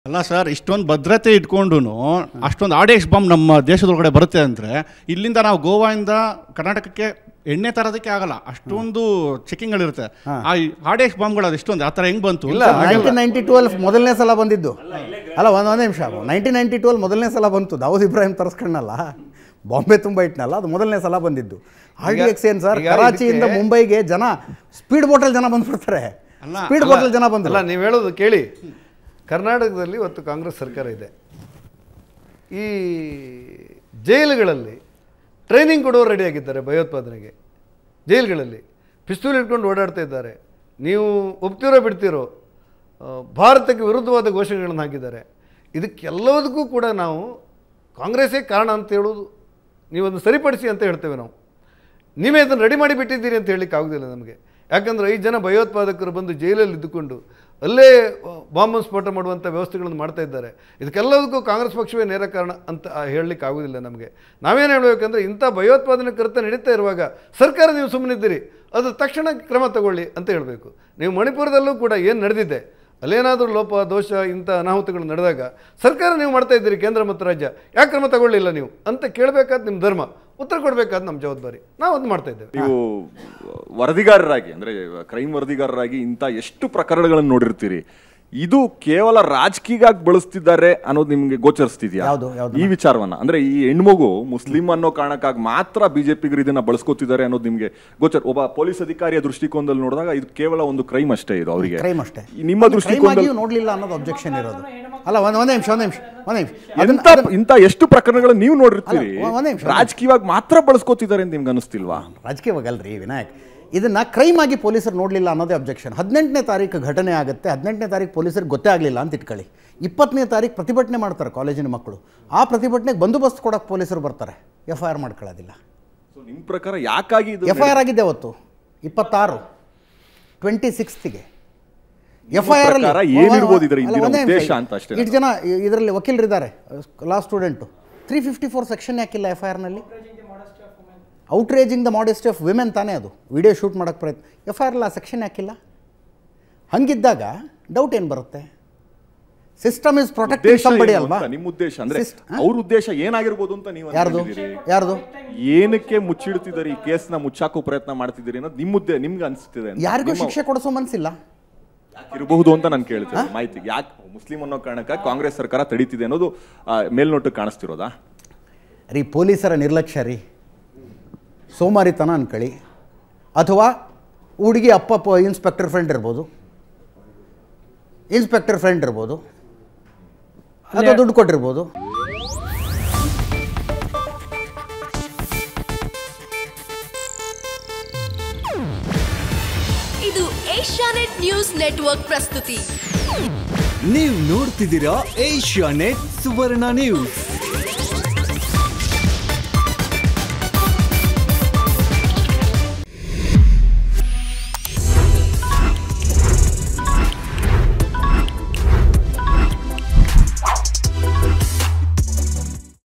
ಅಲ್ಲ ಸರ್ ಇಷ್ಟೊಂದು ಭದ್ರತೆ ಇಟ್ಕೊಂಡು ಅಷ್ಟೊಂದು ಆಡಿಯಸ್ ಬಾಂಬ್ ನಮ್ಮ ದೇಶದೊಳಗಡೆ ಬರುತ್ತೆ ಅಂದರೆ ಇಲ್ಲಿಂದ ನಾವು ಗೋವಾದಿಂದ ಕರ್ನಾಟಕಕ್ಕೆ ಎಣ್ಣೆ ತರೋದಕ್ಕೆ ಆಗಲ್ಲ ಅಷ್ಟೊಂದು ಚೆಕಿಂಗ್ಗಳಿರುತ್ತೆ ಆ ಆಡಿಯಸ್ ಬಾಂಬ್ಗಳು ಅದು ಎಷ್ಟೊಂದು ಆ ಥರ ಹೆಂಗೆ ಬಂತು ಇಲ್ಲ ನೈನ್ಟೀನ್ ನೈಂಟಿ ಟೂ ಅಲ್ಲಿ ಮೊದಲನೇ ಸಲ ಬಂದಿದ್ದು ಅಲ್ಲ ಒಂದು ಒಂದೇ ನಿಮಿಷ ನೈನ್ಟೀನ್ ನೈಂಟಿ ಟೂ ಅಲ್ಲಿ ಮೊದಲನೇ ಸಲ ಬಂತು ದಾವೂದ್ ಇಬ್ರಾಹಿಂ ತರಿಸ್ಕೊಂಡಲ್ಲ ಬಾಂಬೆ ತುಂಬ ಇಟ್ನಲ್ಲ ಅದು ಮೊದಲನೇ ಸಲ ಬಂದಿದ್ದು ಆರ್ ಡಿ ಎಕ್ಸ್ ಏನು ಸರ್ ಈಗ ಕರಾಚಿಯಿಂದ ಇದಕ್ಕೆ- ಮುಂಬೈಗೆ ಜನ ಸ್ಪೀಡ್ ಬೋಟಲ್ ಜನ ಬಂದ್ಬಿಡ್ತಾರೆ ಅಲ್ಲ, ಸ್ಪೀಡ್ ಬೋಟಲ್ ಜನ ಬಂದ್ರು ಅಲ್ಲ ನೀವು ಹೇಳೋದು ಕೇಳಿ ಕರ್ನಾಟಕದಲ್ಲಿ ಇವತ್ತು ಕಾಂಗ್ರೆಸ್ ಸರ್ಕಾರ ಇದೆ ಈ ಜೈಲುಗಳಲ್ಲಿ ಟ್ರೈನಿಂಗ್ ಕೊಡೋರು ರೆಡಿಯಾಗಿದ್ದಾರೆ ಭಯೋತ್ಪಾದನೆಗೆ ಜೈಲುಗಳಲ್ಲಿ ಪಿಸ್ತೂಲ್ ಇಟ್ಕೊಂಡು ಓಡಾಡ್ತಾ ಇದ್ದಾರೆ ನೀವು ಒಪ್ತಿರೋ ಬಿಡ್ತಿರೋ ಆ, ಭಾರತಕ್ಕೆ ವಿರುದ್ಧವಾದ ಘೋಷಣೆಗಳನ್ನು ಹಾಕಿದ್ದಾರೆ ಇದಕ್ಕೆಲ್ಲದಕ್ಕೂ ಕೂಡ ನಾವು ಕಾಂಗ್ರೆಸ್ಸೇ ಕಾರಣ ಅಂತ ಹೇಳೋದು ನೀವೊಂದು ಸರಿಪಡಿಸಿ ಅಂತ ಹೇಳ್ತೇವೆ ನಾವು ನೀವೇ ಅದನ್ನು ರೆಡಿ ಮಾಡಿ ಬಿಟ್ಟಿದ್ದೀರಿ ಅಂತ ಹೇಳಲಿಕ್ಕೆ ಆಗೋದಿಲ್ಲ ನಮಗೆ ಯಾಕಂದ್ರೆ ಐದು ಜನ ಭಯೋತ್ಪಾದಕರು ಬಂದು ಜೈಲಲ್ಲಿ ಇದ್ದುಕೊಂಡು ಅಲ್ಲೇ ಬಾಂಬ್ ಸ್ಫೋಟ ಮಾಡುವಂಥ ವ್ಯವಸ್ಥೆಗಳನ್ನು ಮಾಡ್ತಾ ಇದ್ದಾರೆ ಇದಕ್ಕೆಲ್ಲದಕ್ಕೂ ಕಾಂಗ್ರೆಸ್ ಪಕ್ಷವೇ ನೇರ ಕಾರಣ ಅಂತ ಹೇಳಲಿಕ್ಕೆ ಆಗೋದಿಲ್ಲ ನಮಗೆ ನಾವೇನು ಹೇಳಬೇಕಂದ್ರೆ ಇಂಥ ಭಯೋತ್ಪಾದನೆ ಕೃತ್ಯ ನಡೀತಾ ಇರುವಾಗ ಸರ್ಕಾರ ನೀವು ಸುಮ್ಮನಿದ್ದೀರಿ ಅದು ತಕ್ಷಣ ಕ್ರಮ ತಗೊಳ್ಳಿ ಅಂತ ಹೇಳಬೇಕು ನೀವು ಮಣಿಪುರದಲ್ಲೂ ಕೂಡ ಏನು ನಡೆದಿದೆ ಅಲ್ಲೇನಾದರೂ ಲೋಪ ದೋಷ ಇಂಥ ಅನಾಹುತಗಳು ನಡೆದಾಗ ಸರ್ಕಾರ ನೀವು ಮಾಡ್ತಾ ಇದ್ದೀರಿ ಕೇಂದ್ರ ಮತ್ತು ರಾಜ್ಯ ಯಾಕೆ ಕ್ರಮ ತಗೊಳ್ಳಿಲ್ಲ ನೀವು ಅಂತ ಕೇಳಬೇಕಾದ ನಿಮ್ಮ ಧರ್ಮ ಉತ್ತರ ಕೊಡಬೇಕಾದ ನಮ್ಮ ಜವಾಬ್ದಾರಿ ನಾವು ಅದು ಮಾಡ್ತಾ ಇದ್ದೇವೆ ನೀವು ವರದಿಗಾರರಾಗಿ ಅಂದ್ರೆ ಕ್ರೈಮ್ ವರದಿಗಾರರಾಗಿ ಇಂಥ ಎಷ್ಟು ಪ್ರಕರಣಗಳನ್ನು ನೋಡಿರ್ತೀರಿ ಇದು ಕೇವಲ ರಾಜಕೀಯಗಾಗಿ ಬಳಸ್ತಿದ್ದಾರೆ ಅನ್ನೋದು ನಿಮ್ಗೆ ಗೋಚರಿಸ್ತಿದ್ಯಾ ಯಾವ್ದು? ಯಾವ್ದನ್ನ? ಈ ವಿಚಾರವನ್ನ ಅಂದ್ರೆ ಈ ಹೆಣ್ಮಗು ಮುಸ್ಲಿಂ ಅನ್ನೋ ಕಾರಣಕ್ಕಾಗಿ ಮಾತ್ರ ಬಿಜೆಪಿಗರು ಇದನ್ನ ಬಳಸ್ಕೋತಿದ್ದಾರೆ ಅನ್ನೋದು ನಿಮ್ಗೆ ಗೋಚರ ಒಬ್ಬ ಪೊಲೀಸ್ ಅಧಿಕಾರಿಯ ದೃಷ್ಟಿಕೋನದಲ್ಲಿ ನೋಡಿದಾಗ ಇದು ಕೇವಲ ಒಂದು ಕ್ರೈಮ್ ಅಷ್ಟೇ ಇದು ಅವರಿಗೆ ಕ್ರೈಮ್ ಅಷ್ಟೇ ನಿಮ್ಮ ದೃಷ್ಟಿಕೋನದಲ್ಲಿ ಆಗಿಯೂ ನೋಡಲಿಲ್ಲ ಅನ್ನೋದು ಅಬ್ಜೆಕ್ಷನ್ ಇರೋದು ಅಲ್ಲ ಒಂದು ಒಂದೇ ನಿಮಿಷ ಒಂದು ನಿಮಿಷ ಒಂದು ನಿಮಿಷ ಎಂತ ಇಂಥ ಎಷ್ಟು ಪ್ರಕರಣಗಳನ್ನ ನೀವು ನೋಡಿರ್ತೀರಿ ಅಲ್ಲ, ಒಂದ್ ನಿಮಿಷ. ರಾಜಕೀಯವಾಗಿ ಮಾತ್ರ ಬಳಸ್ಕೋತಿದ್ದಾರೆ ಅಂತ ನಿಮ್ಗೆ ಅನಿಸ್ತಿಲ್ವಾ ರಾಜಕೀಯವಾಗಲ್ರಿ ವಿನಾಯಕ್ ಇದನ್ನ ಕ್ರೈಮ್ ಆಗಿ ಪೊಲೀಸರು ನೋಡಲಿಲ್ಲ ಅನ್ನೋದೇ ಅಬ್ಜೆಕ್ಷನ್ ಹದಿನೆಂಟನೇ ತಾರೀಕು ಘಟನೆ ಆಗುತ್ತೆ ಹದಿನೆಂಟನೇ ತಾರೀಕು ಪೊಲೀಸರಿಗೆ ಗೊತ್ತೇ ಆಗಲಿಲ್ಲ ಅಂತ ಇಟ್ಕೊಳ್ಳಿ ಇಪ್ಪತ್ತನೇ ತಾರೀಕು ಪ್ರತಿಭಟನೆ ಮಾಡ್ತಾರೆ ಕಾಲೇಜಿನ ಮಕ್ಕಳು ಆ ಪ್ರತಿಭಟನೆಗೆ ಬಂದೋಬಸ್ತ್ ಕೊಡೋಕೆ ಪೊಲೀಸರು ಬರ್ತಾರೆ ಎಫ್ ಐ ಆರ್ ಮಾಡ್ಕೊಳ್ಳೋದಿಲ್ಲ ಸೊ ನಿಮ್ ಪ್ರಕಾರ ಯಾಕಾಗಿ ಇದು ಎಫ್ ಐ ಆರ್ ಆಗಿದೆ ಅವತ್ತು ಇಪ್ಪತ್ತಾರು ಟ್ವೆಂಟಿ ಸಿಕ್ಸ್ತಿಗೆ ಎಫ್ ಐ ಆರ್ ಪ್ರಕಾರ ಏನಿರ್ಬೋದು ಇದರ ಹಿಂದಿನ ಉದ್ದೇಶ ಅಂತ ಅಷ್ಟೇ ಇಷ್ಟು ಜನ ಇದರಲ್ಲಿ ವಕೀಲರಿದ್ದಾರೆ law student three fifty four section ಯಾಕಿಲ್ಲ ಎಫ್ ಐ ಆರ್ನಲ್ಲಿ outraging the modesty of women ತಾನೇ ಅದು ವಿಡಿಯೋ ಶೂಟ್ ಮಾಡೋಕ್ಕೆ ಪ್ರಯತ್ನ ಎಫ್ ಐ ಆರ್ ಆ ಸೆಕ್ಷನ್ ಯಾಕಿಲ್ಲ ಹಂಗಿದ್ದಾಗ ಡೌಟ್ ಏನು ಬರುತ್ತೆ ಸಿಸ್ಟಮ್ ಇಸ್ ಪ್ರೊಟೆಕ್ಟಿಂಗ್ ಉದ್ದೇಶ ಸಂಬಡಿ ಏನು ಅಲ್ವಾ ಅಂತ ನಿಮ್ಮ ಉದ್ದೇಶ ಅಂದ್ರೆ Syst- ಹ? ಅವ್ರ ಉದ್ದೇಶ ಏನಾಗಿರ್ಬೋದು ಅಂತ ನೀವು ಯಾರ್ದು ಅನ್ಕೊಂಡಿದ್ದೀರಿ? ಯಾರ್ದು ಏನಕ್ಕೆ ಮುಚ್ಚಿಡ್ತಿದ್ದಾರೆ ಈ ಕೇಸ್ನ ಮುಚ್ಚಾಕೋ ಪ್ರಯತ್ನ ಮಾಡ್ತಿದ್ದೀರಿ ಅನ್ನೋದು ನಿಮ್ಮ ಉದ್ದೇ ನಿಮ್ಗೆ ಅನಿಸ್ತಿದೆ ಅಂತ. ಯಾರಿಗೂ ನಿಮ್ಮ- ಶಿಕ್ಷೆ ಕೊಡಿಸೋ ಮನಸ್ಸಿಲ್ಲ ಯಾಕ್ ಇರಬಹುದು ಅಂತ ನಾನು ಕೇಳ್ತೀನಿ ಮಾಹಿತಿ ಯಾಕೆ ಮುಸ್ಲಿಂ ಅನ್ನೋ ಕಾರಣಕ್ಕೆ ಕಾಂಗ್ರೆಸ್ ಸರ್ಕಾರ ತಡೀತಿದೆ ಅನ್ನೋದು ಆ, ಮೇಲ್ನೋಟಕ್ಕೆ ಕಾಣಿಸ್ತಿರೋದಾ ರೀ ಪೊಲೀಸರ ನಿರ್ಲಕ್ಷ್ಯ ರೀ ಸೋಮಾರಿತನ ಅನ್ಕೊಳ್ಳಿ ಅಥವಾ ಹುಡುಗಿ ಅಪ್ಪ ಪ ಇನ್ಸ್ಪೆಕ್ಟರ್ ಫ್ರೆಂಡ್ ಇರ್ಬೋದು ಇನ್ಸ್ಪೆಕ್ಟರ್ ಫ್ರೆಂಡ್ ಇರ್ಬೋದು ಅಥವಾ ದುಡ್ಡು ಕೊಟ್ಟಿರ್ಬೋದು ಇದು ಏಷ್ಯಾನೆಟ್ ನ್ಯೂಸ್ ನೆಟ್ವರ್ಕ್ ಪ್ರಸ್ತುತಿ ನೀವು ನೋಡ್ತಿದ್ದೀರಾ ಏಷ್ಯಾ ನೆಟ್ ಸುವರ್ಣ ನ್ಯೂಸ್